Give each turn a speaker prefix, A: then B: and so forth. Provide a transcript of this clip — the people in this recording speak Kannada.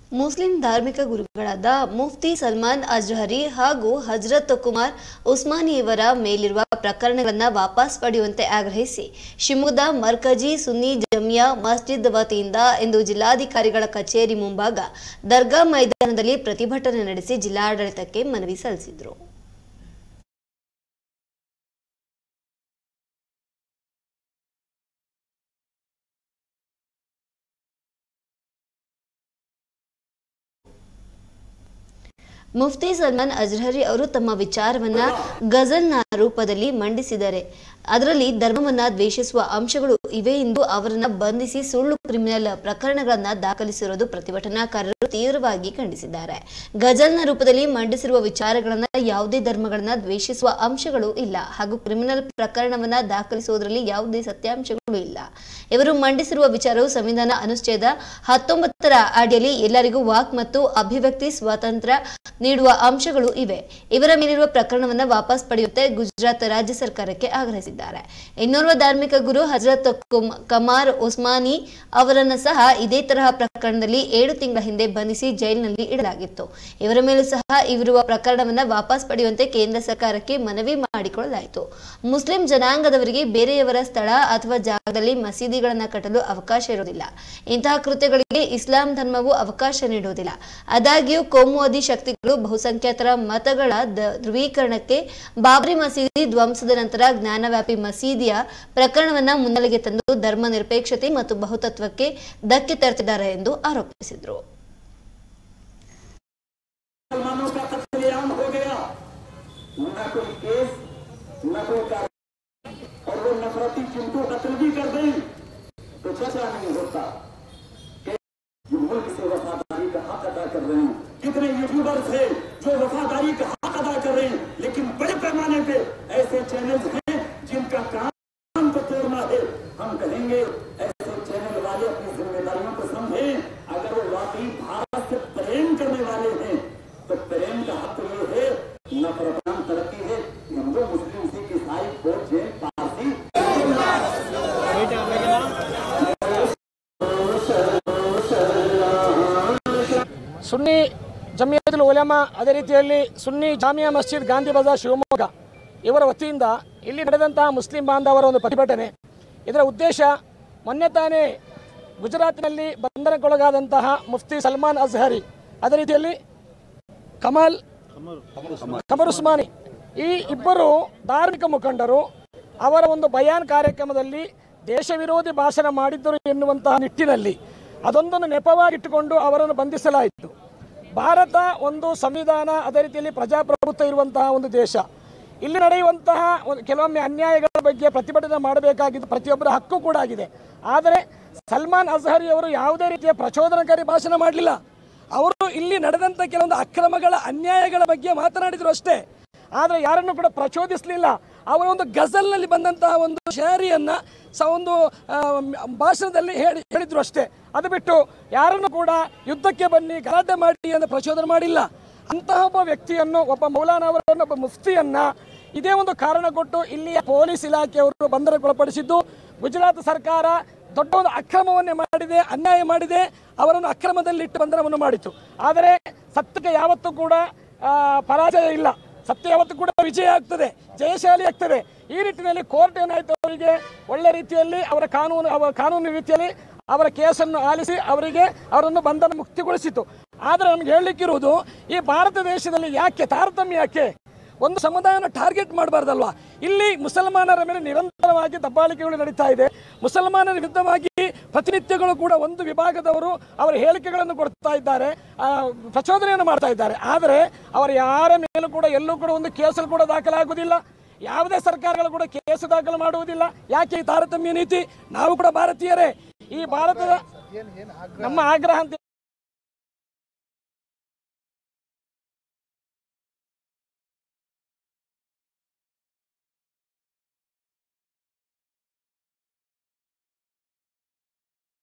A: ಮುಸ್ಲಿಂ ಧಾರ್ಮಿಕ ಗುರುಗಳಾದ ಮುಫ್ತಿ ಸಲ್ಮಾನ್ ಅಜ್ಹರಿ ಹಾಗೂ ಹಜ್ರತ್ ಕುಮಾರ್ ಉಸ್ಮಾನಿಯವರ ಮೇಲಿರುವ ಪ್ರಕರಣಗಳನ್ನು ವಾಪಸ್ ಪಡೆಯುವಂತೆ ಆಗ್ರಹಿಸಿ ಶಿವಮೊಗ್ಗದ ಮರ್ಕಜಿ ಸುನ್ನಿ ಜಮಿಯಾ ಮಸ್ಜಿದ್ ವತಿಯಿಂದ ಇಂದು ಜಿಲ್ಲಾಧಿಕಾರಿಗಳ ಕಚೇರಿ ಮುಂಭಾಗ ದರ್ಗಾ ಮೈದಾನದಲ್ಲಿ ಪ್ರತಿಭಟನೆ ನಡೆಸಿ ಜಿಲ್ಲಾಡಳಿತಕ್ಕೆ ಮನವಿ ಸಲ್ಲಿಸಿದರು ಮುಫ್ತಿ ಸಲ್ಮಾನ್ ಅಜ್ಹರಿ ಅವರು ತಮ್ಮ ವಿಚಾರವನ್ನ ಗಜಲ್ನ ರೂಪದಲ್ಲಿ ಮಂಡಿಸಿದ್ದಾರೆ ಅದರಲ್ಲಿ ಧರ್ಮವನ್ನ ದ್ವೇಷಿಸುವ ಅಂಶಗಳು ಇವೆ ಎಂದು ಅವರನ್ನ ಬಂಧಿಸಿ ಸುಳ್ಳು ಕ್ರಿಮಿನಲ್ ಪ್ರಕರಣಗಳನ್ನ ದಾಖಲಿಸಿರುವುದು ಪ್ರತಿಭಟನಾಕಾರರು ತೀವ್ರವಾಗಿ ಖಂಡಿಸಿದ್ದಾರೆ ಗಜಲ್ನ ರೂಪದಲ್ಲಿ ಮಂಡಿಸಿರುವ ವಿಚಾರಗಳನ್ನ ಯಾವುದೇ ಧರ್ಮಗಳನ್ನ ದ್ವೇಷಿಸುವ ಅಂಶಗಳು ಇಲ್ಲ ಹಾಗೂ ಕ್ರಿಮಿನಲ್ ಪ್ರಕರಣವನ್ನ ದಾಖಲಿಸುವುದರಲ್ಲಿ ಯಾವುದೇ ಸತ್ಯಾಂಶಗಳು ಇಲ್ಲ ಇವರು ಮಂಡಿಸಿರುವ ವಿಚಾರವು ಸಂವಿಧಾನ ಅನುಚ್ಛೇದ ಹತ್ತೊಂಬತ್ತರ ಅಡಿಯಲ್ಲಿ ಎಲ್ಲರಿಗೂ ವಾಕ್ ಮತ್ತು ಅಭಿವ್ಯಕ್ತಿ ಸ್ವಾತಂತ್ರ್ಯ ನೀಡುವ ಅಂಶಗಳು ಇವೆ ಇವರ ಮೇಲಿರುವ ಪ್ರಕರಣವನ್ನು ವಾಪಸ್ ಪಡೆಯುತ್ತೆ ಗುಜರಾತ್ ರಾಜ್ಯ ಸರ್ಕಾರಕ್ಕೆ ಆಗ್ರಹಿಸಿದ್ದಾರೆ ಇನ್ನೋರ್ವ ಧಾರ್ಮಿಕ ಗುರು ಹಜರತ್ ಕುಮ್- ಕಮಾರ್ ಉಸ್ಮಾನಿ ಅವರನ್ನು ಸಹ ಇದೇ ತರಹ ಪ್ರಕರಣದಲ್ಲಿ ಏಳು ತಿಂಗಳ ಹಿಂದೆ ಬಂಧಿಸಿ ಜೈಲಿನಲ್ಲಿ ಇಡಲಾಗಿತ್ತು ಇವರ ಮೇಲೂ ಸಹ ಇವಿರುವ ಪ್ರಕರಣವನ್ನು ವಾಪಸ್ ಪಡೆಯುವಂತೆ ಕೇಂದ್ರ ಸರ್ಕಾರಕ್ಕೆ ಮನವಿ ಮಾಡಿಕೊಳ್ಳಲಾಯಿತು ಮುಸ್ಲಿಂ ಜನಾಂಗದವರಿಗೆ ಬೇರೆಯವರ ಸ್ಥಳ ಅಥವಾ ಜಾಗದಲ್ಲಿ ಮಸೀದಿಗಳನ್ನು ಕಟ್ಟಲು ಅವಕಾಶ ಇರುವುದಿಲ್ಲ ಇಂತಹ ಕೃತ್ಯಗಳಿಗೆ ಇಸ್ಲಾಂ ಧರ್ಮವು ಅವಕಾಶ ನೀಡುವುದಿಲ್ಲ ಆದಾಗ್ಯೂ ಕೋಮುವಾದಿ ಶಕ್ತಿಗಳು ಬಹುಸಂಖ್ಯಾತರ ಮತಗಳ ದ- ಧ್ರುವೀಕರಣಕ್ಕೆ ಬಾಬ್ರಿ ಮಸೀದಿ ಧ್ವಂಸದ ನಂತರ ಜ್ಞಾನವ್ಯಾಪಿ ಮಸೀದಿಯ ಪ್ರಕರಣವನ್ನ ಮುನ್ನೆಲೆಗೆ ತಂದು ಧರ್ಮ ನಿರಪೇಕ್ಷತೆ ಮತ್ತು ಬಹುತತ್ವಕ್ಕೆ ಧಕ್ಕೆ ತರುತ್ತಿದ್ದಾರೆ ಎಂದು ಆರೋಪಿಸಿದರು
B: मुसलमानों का कत्लेआम हो गया न कोई केस न कोई कार्य और वो नफरती जिनको कत्ल भी कर दें तो बचा नहीं होता कि जो मुल्क से वफादारी का हक अदा कर रहे हैं कितने यूट्यूबर्स हैं जो वफादारी का हक अदा कर रहे हैं लेकिन बड़े पैमाने पे ऐसे चैनल्स हैं जिनका काम को तोड़ना है हम कहेंगे ऐसे चैनल वाले अपनी जिम्मेदारियों को समझें अगर वो वाकई भारत से प्रेम करने वाले हैं तो प्रेम का हक ये है नफरतान तरक्की है हिंदू मुस्लिम सिख ईसाई बौद्ध जैन पारसी
C: ಸುನ್ನಿ ಜಮಿಯತುಲ್ ಉಲಮ ಅದೇ ರೀತಿಯಲ್ಲಿ ಸುನ್ನಿ ಜಾಮಿಯಾ ಮಸ್ಜಿದ್ ಗಾಂಧಿ ಬಜಾರ್ ಶಿವಮೊಗ್ಗ ಇವರ ವತಿಯಿಂದ ಇಲ್ಲಿ ನಡೆದಂತಹ ಮುಸ್ಲಿಂ ಬಾಂಧವರ ಒಂದು ಪ್ರತಿಭಟನೆ ಇದರ ಉದ್ದೇಶ ಮೊನ್ನೆ ತಾನೇ ಗುಜರಾತಿನಲ್ಲಿ ಬಂಧನಕ್ಕೊಳಗಾದಂತಹ ಮುಫ್ತಿ ಸಲ್ಮಾನ್ ಅಜ್ಹರಿ ಅದೇ ರೀತಿಯಲ್ಲಿ ಕಮಲ್ ಕಮರ್ ಉಸ್ಮಾನಿ ಈ ಇಬ್ಬರು ಧಾರ್ಮಿಕ ಮುಖಂಡರು ಅವರ ಒಂದು ಬಯಾನ್ ಕಾರ್ಯಕ್ರಮದಲ್ಲಿ ದೇಶ ವಿರೋಧಿ ಭಾಷಣ ಮಾಡಿದ್ದರು ಎನ್ನುವಂತಹ ನಿಟ್ಟಿನಲ್ಲಿ ಅದೊಂದನ್ನು ನೆಪವಾಗಿಟ್ಟುಕೊಂಡು ಅವರನ್ನು ಬಂಧಿಸಲಾಯಿತು ಭಾರತ ಒಂದು ಸಂವಿಧಾನ ಅದೇ ರೀತಿಯಲ್ಲಿ ಪ್ರಜಾಪ್ರಭುತ್ವ ಇರುವಂತಹ ಒಂದು ದೇಶ ಇಲ್ಲಿ ನಡೆಯುವಂತಹ ಒಂದು ಕೆಲವೊಮ್ಮೆ ಅನ್ಯಾಯಗಳ ಬಗ್ಗೆ ಪ್ರತಿಭಟನೆ ಮಾಡಬೇಕಾಗಿದ್ದು ಪ್ರತಿಯೊಬ್ಬರ ಹಕ್ಕು ಕೂಡ ಆಗಿದೆ ಆದರೆ ಸಲ್ಮಾನ್ ಅಜಹರಿ ಅವರು ಯಾವುದೇ ರೀತಿಯ ಪ್ರಚೋದನಕಾರಿ ಭಾಷಣ ಮಾಡಲಿಲ್ಲ ಅವರು ಇಲ್ಲಿ ನಡೆದಂಥ ಕೆಲವೊಂದು ಅಕ್ರಮಗಳ ಅನ್ಯಾಯಗಳ ಬಗ್ಗೆ ಮಾತನಾಡಿದ್ರು ಅಷ್ಟೇ ಆದರೆ ಯಾರನ್ನು ಕೂಡ ಪ್ರಚೋದಿಸಲಿಲ್ಲ ಅವರ ಒಂದು ಗಜಲ್ನಲ್ಲಿ ಬಂದಂತಹ ಒಂದು ಶಹರಿಯನ್ನ ಸ ಒಂದು ಆ, ಭಾಷಣದಲ್ಲಿ ಹೇಳಿ ಹೇಳಿದ್ರು ಅಷ್ಟೇ ಅದು ಬಿಟ್ಟು ಯಾರನ್ನು ಕೂಡ ಯುದ್ಧಕ್ಕೆ ಬನ್ನಿ ಗಲಾಟೆ ಮಾಡಿ ಅಂತ ಪ್ರಚೋದನೆ ಮಾಡಿಲ್ಲ ಅಂತಹ ಒಬ್ಬ ವ್ಯಕ್ತಿಯನ್ನು ಒಬ್ಬ ಮೌಲಾನ ಅವರನ್ನು ಒಬ್ಬ ಮುಫ್ತಿಯನ್ನ ಇದೇ ಒಂದು ಕಾರಣ ಕೊಟ್ಟು ಇಲ್ಲಿಯ ಪೊಲೀಸ್ ಇಲಾಖೆಯವರು ಬಂಧನಕ್ಕೊಳಪಡಿಸಿದ್ದು ಗುಜರಾತ್ ಸರ್ಕಾರ ದೊಡ್ಡ ಒಂದು ಅಕ್ರಮವನ್ನೇ ಮಾಡಿದೆ ಅನ್ಯಾಯ ಮಾಡಿದೆ ಅವರನ್ನು ಅಕ್ರಮದಲ್ಲಿ ಇಟ್ಟು ಬಂಧನವನ್ನು ಮಾಡಿತು ಆದರೆ ಸತ್ಯಕ್ಕೆ ಯಾವತ್ತೂ ಕೂಡ ಆ, ಪರಾಜಯ ಇಲ್ಲ ಸತ್ಯ ಯಾವತ್ತೂ ಕೂಡ ವಿಜಯ ಆಗ್ತದೆ ಜಯಶಾಲಿ ಆಗ್ತದೆ ಈ ನಿಟ್ಟಿನಲ್ಲಿ ಕೋರ್ಟ್ ಏನಾಯ್ತು ಅವರಿಗೆ ಒಳ್ಳೆ ರೀತಿಯಲ್ಲಿ ಅವರ ಕಾನೂನು ಅವರ ಕಾನೂನು ರೀತಿಯಲ್ಲಿ ಅವರ ಕೇಸನ್ನು ಆಲಿಸಿ ಅವರಿಗೆ ಅವರನ್ನು ಬಂಧನ ಮುಕ್ತಿಗೊಳಿಸಿತು ಆದರೆ ನಮ್ಗೆ ಹೇಳಲಿಕ್ಕಿರುವುದು ಈ ಭಾರತ ದೇಶದಲ್ಲಿ ಯಾಕೆ ತಾರತಮ್ಯ ಯಾಕೆ ಒಂದು ಸಮುದಾಯನ ಟಾರ್ಗೆಟ್ ಮಾಡಬಾರ್ದಲ್ವಾ ಇಲ್ಲಿ ಮುಸಲ್ಮಾನರ ಮೇಲೆ ನಿರಂತರವಾಗಿ ದಬ್ಬಾಳಿಕೆಗಳು ನಡೀತಾ ಇದೆ ಮುಸಲ್ಮಾನರ ವಿರುದ್ಧವಾಗಿ ಪ್ರತಿನಿತ್ಯಗಳು ಕೂಡ ಒಂದು ವಿಭಾಗದವರು ಅವರ ಹೇಳಿಕೆಗಳನ್ನು ಕೊಡ್ತಾ ಇದ್ದಾರೆ ಆ, ಪ್ರಚೋದನೆಯನ್ನು ಮಾಡ್ತಾ ಇದ್ದಾರೆ ಆದರೆ ಅವರ ಯಾರ ಮೇಲೂ ಕೂಡ ಎಲ್ಲೂ ಕೂಡ ಒಂದು ಕೇಸಲ್ಲಿ ಕೂಡ ದಾಖಲಾಗುವುದಿಲ್ಲ ಯಾವುದೇ ಸರ್ಕಾರಗಳು ಕೂಡ ಕೇಸು ದಾಖಲು ಮಾಡುವುದಿಲ್ಲ ಯಾಕೆ ಈ ತಾರತಮ್ಯ ನೀತಿ ನಾವು ಕೂಡ ಭಾರತೀಯರೇ ಈ ಭಾರತದ ನಮ್ಮ ಆಗ್ರಹ ಅಂತ